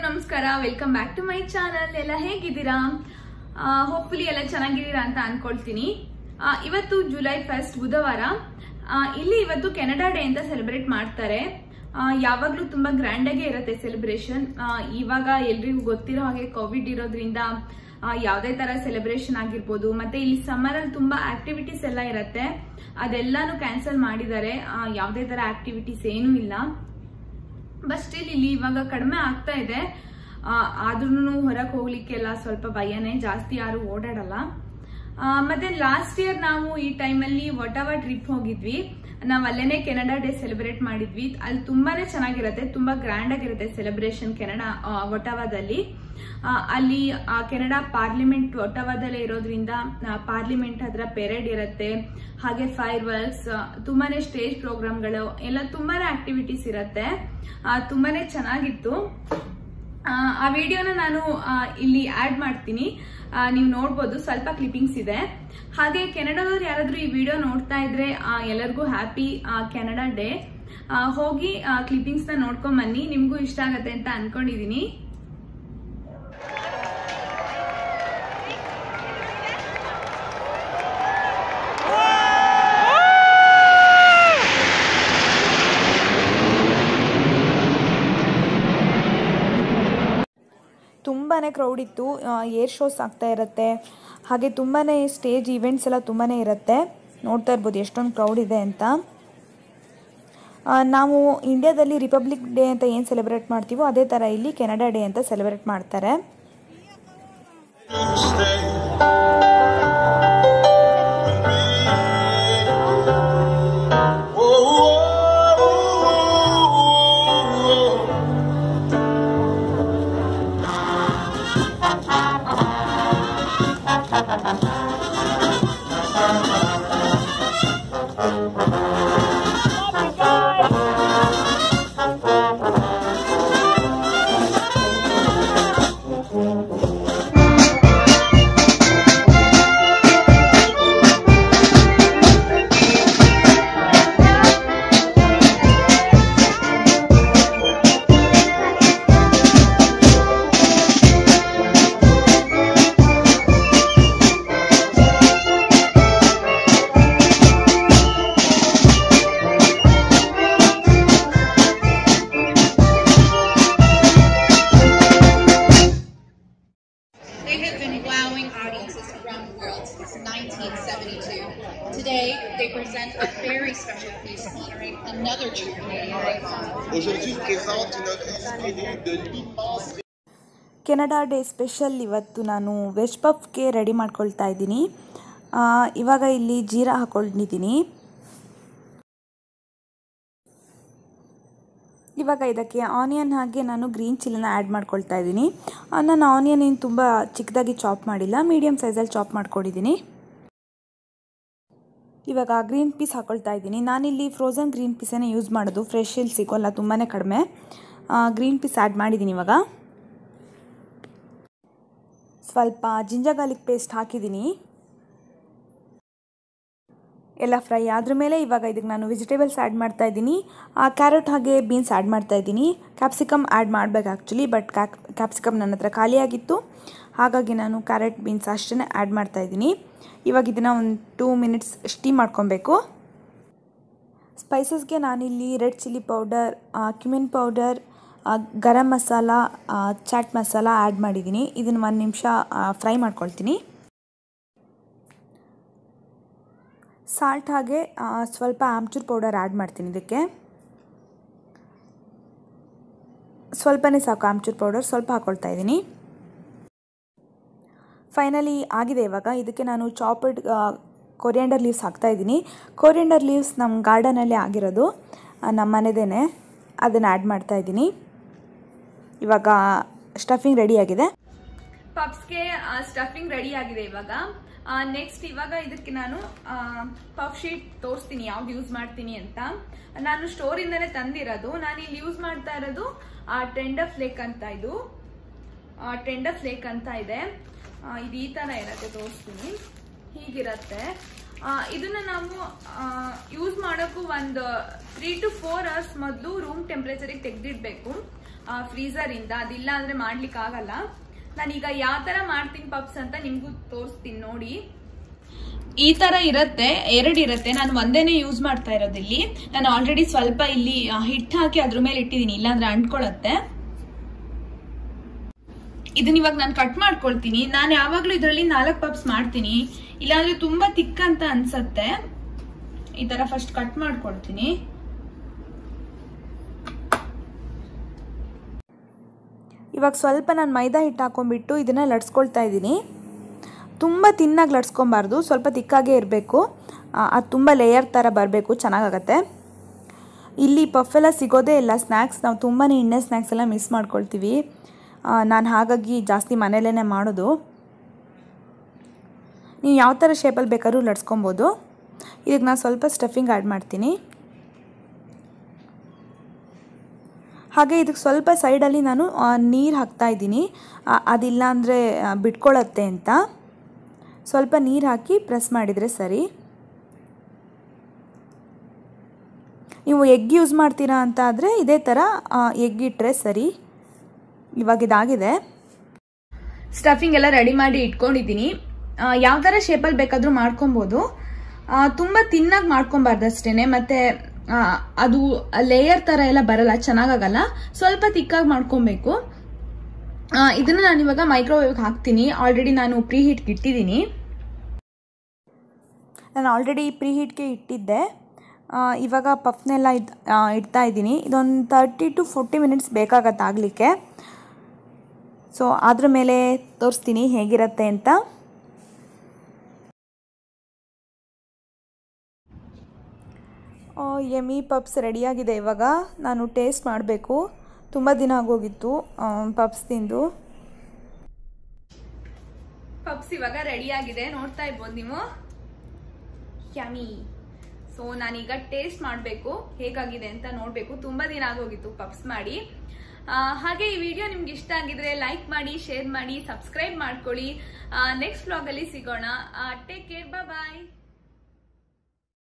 ನಮಸ್ಕಾರ welcome back to my channel ಎಲ್ಲ ಹೇಗಿದ್ದೀರಾ ಹೋಪ್ಫುಲಿ ಎಲ್ಲ ಚೆನ್ನಾಗಿದ್ದೀರಾ ಅಂತ ಅನ್ಕೊಳ್ತೀನಿ ಆ, ಇವತ್ತು ಜುಲೈ ಫಸ್ಟ್ ಬುಧವಾರ ಆ, ಇಲ್ಲಿ ಇವತ್ತು ಕೆನಡಾ ಡೇ ಅಂತ ಸೆಲೆಬ್ರೇಟ್ ಮಾಡ್ತಾರೆ ಆ, ಯಾವಾಗ್ಲೂ ತುಂಬಾ ಗ್ರ್ಯಾಂಡ್ ಆಗೇ ಇರುತ್ತೆ ಸೆಲೆಬ್ರೇಷನ್ ಇವಾಗ ಎಲ್ರಿಗೂ ಗೊತ್ತಿರೋ ಹಾಗೆ ಕೋವಿಡ್ ಇರೋದ್ರಿಂದ ಆ, ಯಾವುದೇ ತರ ಸೆಲೆಬ್ರೇಷನ್ ಆಗಿರ್ಬೋದು ಮತ್ತೆ ಇಲ್ಲಿ ಸಮ್ಮರ್ ಅಲ್ಲಿ ತುಂಬಾ ಆಕ್ಟಿವಿಟೀಸ್ ಎಲ್ಲ ಇರುತ್ತೆ ಅದೆಲ್ಲಾನು ಕ್ಯಾನ್ಸಲ್ ಮಾಡಿದ್ದಾರೆ ಆ, ಯಾವುದೇ ತರ ಆಕ್ಟಿವಿಟೀಸ್ ಏನೂ ಇಲ್ಲ ಬಟ್ ಸ್ಟಿಲ್ ಇಲ್ಲಿ ಇವಾಗ ಕಡಿಮೆ ಆಗ್ತಾ ಇದೆ ಆದ್ರೂ ಹೊರಗೆ ಹೋಗ್ಲಿಕ್ಕೆಲ್ಲ ಸ್ವಲ್ಪ ಭಯನೇ ಜಾಸ್ತಿ ಯಾರು ಓಡಾಡಲ್ಲ ಆ, ಮತ್ತೆ ಲಾಸ್ಟ್ ಇಯರ್ ನಾವು ಈ ಟೈಮಲ್ಲಿ ಒಟಾವಾ ಟ್ರಿಪ್ ಹೋಗಿದ್ವಿ ನಾವು ಅಲ್ಲೇನೆ ಕೆನಡಾ ಡೇ ಸೆಲೆಬ್ರೇಟ್ ಮಾಡಿದ್ವಿ ಅಲ್ಲಿ ತುಂಬಾನೇ ಚೆನ್ನಾಗಿರುತ್ತೆ ತುಂಬಾ ಗ್ರ್ಯಾಂಡ್ ಆಗಿರುತ್ತೆ ಸೆಲೆಬ್ರೇಷನ್ ಕೆನಡಾ ಆ, ಒಟಾವಾದಲ್ಲಿ ಆ, ಅಲ್ಲಿ ಆ ಕೆನಡಾ ಪಾರ್ಲಿಮೆಂಟ್ ಒಟಾವಾದಲ್ಲೇ ಇರೋದ್ರಿಂದ ಪಾರ್ಲಿಮೆಂಟ್ ಹತ್ರ ಪೆರೇಡ್ ಇರುತ್ತೆ ಹಾಗೆ ಫೈರ್ ವರ್ಕ್ಸ್ ತುಂಬಾನೇ ಸ್ಟೇಜ್ ಪ್ರೋಗ್ರಾಮ್ಗಳು ಎಲ್ಲ ತುಂಬಾನೇ ಆಕ್ಟಿವಿಟೀಸ್ ಇರುತ್ತೆ ಆ, ತುಂಬಾನೇ ಚೆನ್ನಾಗಿತ್ತು ಆ, ಆ ವಿಡಿಯೋನ ನಾನು ಆ, ಇಲ್ಲಿ ಆಡ್ ಮಾಡ್ತೀನಿ ಆ, ನೀವು ನೋಡ್ಬೋದು ಸ್ವಲ್ಪ ಕ್ಲಿಪ್ಪಿಂಗ್ಸ್ ಇದೆ ಹಾಗೆ ಕೆನಡಾದವ್ರು ಯಾರಾದ್ರೂ ಈ ವಿಡಿಯೋ ನೋಡ್ತಾ ಇದ್ರೆ ಆ, ಎಲ್ಲರಿಗೂ ಹ್ಯಾಪಿ ಕೆನಡಾ ಡೇ ಹೋಗಿ ಕ್ಲಿಪ್ಪಿಂಗ್ಸ್ ನ ನೋಡ್ಕೊಂಡ್ ಬನ್ನಿ ನಿಮ್ಗೂ ಇಷ್ಟ ಆಗತ್ತೆ ಅಂತ ಅನ್ಕೊಂಡಿದೀನಿ ತುಂಬಾ ಕ್ರೌಡ್ ಇತ್ತು ಏರ್ ಶೋಸ್ ಆಗ್ತಾ ಇರುತ್ತೆ ಹಾಗೆ ತುಂಬಾ ಸ್ಟೇಜ್ ಈವೆಂಟ್ಸ್ ಎಲ್ಲ ತುಂಬಾ ಇರುತ್ತೆ ನೋಡ್ತಾ ಇರ್ಬೋದು ಎಷ್ಟೊಂದು ಕ್ರೌಡ್ ಇದೆ ಅಂತ ಆ, ನಾವು ಇಂಡಿಯಾದಲ್ಲಿ ರಿಪಬ್ಲಿಕ್ ಡೇ ಅಂತ ಏನು ಸೆಲೆಬ್ರೇಟ್ ಮಾಡ್ತೀವೋ ಅದೇ ಥರ ಇಲ್ಲಿ ಕೆನಡಾ ಡೇ ಅಂತ ಸೆಲೆಬ್ರೇಟ್ ಮಾಡ್ತಾರೆ They have been wowing audiences around the world since 1972. Today, they present a very special piece honoring another true Canadian icon. Aujourd'hui, je présente notre inspiré de l'immense Canada day special ಇವತ್ತು ನಾನು veg ಪಫ್ಗೆ ready ಮಾಡ್ಕೊಳ್ತಾ ಇದ್ದೀನಿ ಆ, ಇವಾಗ ಇಲ್ಲಿ ಜೀರಾ ಹಾಕೊಂಡಿದ್ದೀನಿ ಇವಾಗ ಇದಕ್ಕೆ ಆನಿಯನ್ ಹಾಗೆ ನಾನು ಗ್ರೀನ್ ಚಿಲ್ಲಿನ ಆ್ಯಡ್ ಮಾಡ್ಕೊಳ್ತಾ ಇದ್ದೀನಿ ಆ, ನಾನು ಆನಿಯನ್ ಏನು ತುಂಬ ಚಿಕ್ಕದಾಗಿ ಚಾಪ್ ಮಾಡಿಲ್ಲ ಮೀಡಿಯಮ್ ಸೈಜಲ್ಲಿ ಚಾಪ್ ಮಾಡ್ಕೊಂಡಿದ್ದೀನಿ ಇವಾಗ ಗ್ರೀನ್ ಪೀಸ್ ಹಾಕೊಳ್ತಾ ಇದ್ದೀನಿ ನಾನಿಲ್ಲಿ ಫ್ರೋಝನ್ ಗ್ರೀನ್ ಪೀಸನ್ನೇ ಯೂಸ್ ಮಾಡೋದು ಫ್ರೆಶ್ ಇಲ್ಲಿ ಸಿಗೋಲ್ಲ ತುಂಬಾ ಕಡಿಮೆ ಗ್ರೀನ್ ಪೀಸ್ ಆ್ಯಡ್ ಮಾಡಿದ್ದೀನಿ ಇವಾಗ ಸ್ವಲ್ಪ ಜಿಂಜರ್ ಗಾರ್ಲಿಕ್ ಪೇಸ್ಟ್ ಹಾಕಿದ್ದೀನಿ ಎಲ್ಲ ಫ್ರೈ ಆದ್ರ ಮೇಲೆ ಇವಾಗ ಇದಕ್ಕೆ ನಾನು ವೆಜಿಟೇಬಲ್ಸ್ ಆ್ಯಡ್ ಮಾಡ್ತಾ ಇದ್ದೀನಿ ಕ್ಯಾರೆಟ್ ಹಾಗೆ ಬೀನ್ಸ್ ಆ್ಯಡ್ ಮಾಡ್ತಾ ಇದ್ದೀನಿ ಕ್ಯಾಪ್ಸಿಕಮ್ ಆ್ಯಡ್ ಮಾಡಬೇಕು ಆ್ಯಕ್ಚುಲಿ ಬಟ್ ಕ್ಯಾಕ್ ಕ್ಯಾಪ್ಸಿಕಮ್ ನನ್ನ ಹತ್ರ ಖಾಲಿಯಾಗಿತ್ತು ಹಾಗಾಗಿ ನಾನು ಕ್ಯಾರೆಟ್ ಬೀನ್ಸ್ ಅಷ್ಟೇ ಆ್ಯಡ್ ಮಾಡ್ತಾ ಇದ್ದೀನಿ ಇವಾಗ ಇದನ್ನು ಒಂದು ಟೂ ಮಿನಿಟ್ಸ್ ಸ್ಟೀಮ್ ಮಾಡ್ಕೊಬೇಕು ಸ್ಪೈಸಸ್ಗೆ ನಾನಿಲ್ಲಿ red chilli powder cumin powder garam masala ಆ, ಚಾಟ್ ಮಸಾಲ ಆ್ಯಡ್ ಮಾಡಿದ್ದೀನಿ ಇದನ್ನು ಒಂದು ನಿಮಿಷ ಫ್ರೈ ಮಾಡ್ಕೊಳ್ತೀನಿ ಸಾಲ್ಟ್ ಹಾಗೆ ಆ, ಸ್ವಲ್ಪ ಆಮ್ಚೂರ್ ಪೌಡರ್ ಆ್ಯಡ್ ಮಾಡ್ತೀನಿ ಇದಕ್ಕೆ ಸ್ವಲ್ಪನೇ ಸಾಕು ಆಮ್ಚೂರ್ ಪೌಡರ್ ಸ್ವಲ್ಪ ಹಾಕ್ಕೊಳ್ತಾ ಇದ್ದೀನಿ ಫೈನಲಿ ಆಗಿದೆ ಇವಾಗ ಇದಕ್ಕೆ ನಾನು ಚಾಪಡ್ ಕೊರಿಯಂಡರ್ ಲೀವ್ಸ್ ಹಾಕ್ತಾ ಇದ್ದೀನಿ ಕೊರಿಯಂಡರ್ ಲೀವ್ಸ್ ನಮ್ಮ ಗಾರ್ಡನಲ್ಲಿ ಆಗಿರೋದು ಆ, ನಮ್ಮ ಮನೆದೇನೆ ಅದನ್ನು ಆ್ಯಡ್ ಮಾಡ್ತಾ ಇದ್ದೀನಿ ಇವಾಗ ಸ್ಟಫಿಂಗ್ ರೆಡಿಯಾಗಿದೆ ಪಪ್ಸ್ಗೆ ಸ್ಟಫಿಂಗ್ ರೆಡಿ ಆಗಿದೆ ಇವಾಗ ನೆಕ್ಸ್ಟ್ ಇವಾಗ ಇದಕ್ಕೆ ನಾನು ಪಫ್ ಶೀಟ್ ತೋರಿಸ್ತೀನಿ ಯಾವ್ದು ಯೂಸ್ ಮಾಡ್ತೀನಿ ಅಂತ ನಾನು ಸ್ಟೋರ್ ಇಂದಾನೆ ತಂದಿರೋದು ನಾನು ಇಲ್ಲಿ ಯೂಸ್ ಮಾಡ್ತಾ ಇರೋದು ಟೆಂಡರ್ ಫ್ಲೇಕ್ ಅಂತ ಇದು ಟೆಂಡರ್ ಫ್ಲೇಕ್ ಅಂತ ಇದೆ ಆ, ಇದು ಈ ತರ ಇರತ್ತೆ ತೋರಿಸ್ತೀನಿ ಹೀಗಿರತ್ತೆ ಆ, ಇದನ್ನ ನಾವು ಯೂಸ್ ಮಾಡೋಕ್ಕೂ ಒಂದು ತ್ರೀ ಟು ಫೋರ್ ಅವರ್ಸ್ ಮೊದಲು ರೂಮ್ ಟೆಂಪ್ರೇಚರಿಗೆ ತೆಗೆದಿಡ್ಬೇಕು ಫ್ರೀಸರ್ ಇಂದ ಅದಿಲ್ಲ ಅಂದ್ರೆ ಮಾಡ್ಲಿಕ್ಕೆ ಆಗಲ್ಲ ನಾನೀಗ ಯಾವ ತರ ಮಾಡ್ತೀನಿ ಪಪ್ಸ್ ಅಂತ ನಿಮ್ಗೂ ತೋರಿಸ್ತೀನಿ ನೋಡಿ ಈ ತರ ಇರತ್ತೆ ಎರಡು ಇರತ್ತೆ ನಾನು ಒಂದೇನೆ ಯೂಸ್ ಮಾಡ್ತಾ ಇರೋದಿಲ್ಲಿ ನಾನು ಆಲ್ರೆಡಿ ಸ್ವಲ್ಪ ಇಲ್ಲಿ ಆ, ಹಿಟ್ಟು ಹಾಕಿ ಅದ್ರ ಮೇಲೆ ಇಟ್ಟಿದ್ದೀನಿ ಇಲ್ಲಾಂದ್ರೆ ಅಂಟ್ಕೊಳತ್ತೆ ಇದನ್ನ ಇವಾಗ ನಾನು ಕಟ್ ಮಾಡ್ಕೊಳ್ತೀನಿ ನಾನು ಯಾವಾಗ್ಲೂ ಇದರಲ್ಲಿ ನಾಲ್ಕು ಪಪ್ಸ್ ಮಾಡ್ತೀನಿ ಇಲ್ಲಾಂದ್ರೆ ತುಂಬಾ ತಿಕ್ಕ ಅಂತ ಅನ್ಸತ್ತೆ ಈ ತರ ಫಸ್ಟ್ ಕಟ್ ಮಾಡ್ಕೊಳ್ತೀನಿ ಇವಾಗ ಸ್ವಲ್ಪ ನಾನು ಮೈದಾ ಹಿಟ್ಟು ಹಾಕೊಂಡ್ಬಿಟ್ಟು ಇದನ್ನು ಲಡ್ಸ್ಕೊಳ್ತಾ ಇದ್ದೀನಿ ತುಂಬ ತಿನ್ನಾಗಿ ಲಡ್ಸ್ಕೊಬಾರ್ದು ಸ್ವಲ್ಪ ತಿಕ್ಕಾಗೇ ಇರಬೇಕು ಅದು ತುಂಬ ಲೇಯರ್ ಥರ ಬರಬೇಕು ಚೆನ್ನಾಗಾಗತ್ತೆ ಇಲ್ಲಿ ಪಫೆಲ್ಲ ಸಿಗೋದೇ ಇಲ್ಲ ಸ್ನ್ಯಾಕ್ಸ್ ನಾವು ತುಂಬಾ ಎಣ್ಣೆ ಸ್ನ್ಯಾಕ್ಸ್ ಎಲ್ಲ ಮಿಸ್ ಮಾಡ್ಕೊಳ್ತೀವಿ ನಾನು ಹಾಗಾಗಿ ಜಾಸ್ತಿ ಮನೇಲೇ ಮಾಡೋದು ನೀವು ಯಾವ ಥರ ಶೇಪಲ್ಲಿ ಬೇಕಾದ್ರೂ ಲಡ್ಸ್ಕೊಬೋದು ಇದಕ್ಕೆ ನಾನು ಸ್ವಲ್ಪ ಸ್ಟಫಿಂಗ್ ಆ್ಯಡ್ ಮಾಡ್ತೀನಿ ಹಾಗೆ ಇದಕ್ಕೆ ಸ್ವಲ್ಪ ಸೈಡಲ್ಲಿ ನಾನು ನೀರು ಹಾಕ್ತಾ ಇದ್ದೀನಿ ಅದಿಲ್ಲ ಅಂದರೆ ಬಿಟ್ಕೊಳ್ಳುತ್ತೆ ಅಂತ ಸ್ವಲ್ಪ ನೀರು ಹಾಕಿ ಪ್ರೆಸ್ ಮಾಡಿದರೆ ಸರಿ ನೀವು ಎಗ್ ಯೂಸ್ ಮಾಡ್ತೀರಾ ಅಂತ ಆದರೆ ಇದೇ ಥರ ಎಗ್ ಇಟ್ಟರೆ ಸರಿ ಇವಾಗ ಇದಾಗಿದೆ ಸ್ಟಫಿಂಗ್ ಎಲ್ಲ ರೆಡಿ ಮಾಡಿ ಇಟ್ಕೊಂಡಿದ್ದೀನಿ ಯಾವ ತರ ಶೇಪಲ್ಲಿ ಬೇಕಾದ್ರೂ ಮಾಡ್ಕೊಬೋದು ಆ, ತುಂಬಾ ತಿನ್ನಾಗಿ ಮಾಡ್ಕೊಬಾರ್ದು ಅಷ್ಟೇನೆ ಮತ್ತೆ ಆ, ಅದು ಲೇಯರ್ ತರ ಎಲ್ಲ ಬರಲ್ಲ ಚೆನ್ನಾಗಾಗಲ್ಲ ಸ್ವಲ್ಪ ತಿಕ್ಕಾಗಿ ಮಾಡ್ಕೊಬೇಕು ಆ, ಇದನ್ನ ನಾನು ಇವಾಗ ಮೈಕ್ರೋವೇವ್ಗೆ ಹಾಕ್ತೀನಿ ಆಲ್ರೆಡಿ ನಾನು ಪ್ರೀ ಹೀಟ್ಗೆ ಇಟ್ಟಿದ್ದೀನಿ ನಾನು ಆಲ್ರೆಡಿ ಪ್ರೀ ಹೀಟ್ಗೆ ಇಟ್ಟಿದ್ದೆ ಆ, ಇವಾಗ ಪಫ್ನೆಲ್ಲ ಇದ್ ಆ, ಇಡ್ತಾ ಇದ್ದೀನಿ ಇದೊಂದು ತರ್ಟಿ ಟು ಫೋರ್ಟಿ ಮಿನಿಟ್ಸ್ ಬೇಕಾಗತ್ತೆ ಆಗಲಿಕ್ಕೆ ಸೊ ಅದ್ರ ಮೇಲೆ ತೋರಿಸ್ತೀನಿ ಹೇಗಿರುತ್ತೆ ಅಂತ ಎಮಿ ಪಪ್ಸ್ ರೆಡಿಯಾಗಿದೆ ಇವಾಗ ನಾನು ಟೇಸ್ಟ್ ಮಾಡಬೇಕು ತುಂಬ ದಿನ ಆಗೋಗಿತ್ತು ಪಪ್ಸ್ ತಿಂದು ಪಪ್ಸ್ ಇವಾಗ ರೆಡಿ ಆಗಿದೆ ನೋಡ್ತಾ ಇರ್ಬೋದು ನೀವು ಯಮಿ ಸೊ ನಾನೀಗ ಟೇಸ್ಟ್ ಮಾಡಬೇಕು ಹೇಗಾಗಿದೆ ಅಂತ ನೋಡಬೇಕು ತುಂಬಾ ದಿನ ಆಗೋಗಿತ್ತು ಪಪ್ಸ್ ಮಾಡಿ ಆ, ಹಾಗೆ ಈ ವಿಡಿಯೋ ನಿಮ್ಗೆ ಇಷ್ಟ ಆಗಿದ್ರೆ ಲೈಕ್ ಮಾಡಿ ಶೇರ್ ಮಾಡಿ ಸಬ್ಸ್ಕ್ರೈಬ್ ಮಾಡ್ಕೊಳ್ಳಿ ನೆಕ್ಸ್ಟ್ ವ್ಲಾಗ್ ಅಲ್ಲಿ ಸಿಗೋಣ ಟೇಕ್ ಕೇರ್ ಬಾಯ್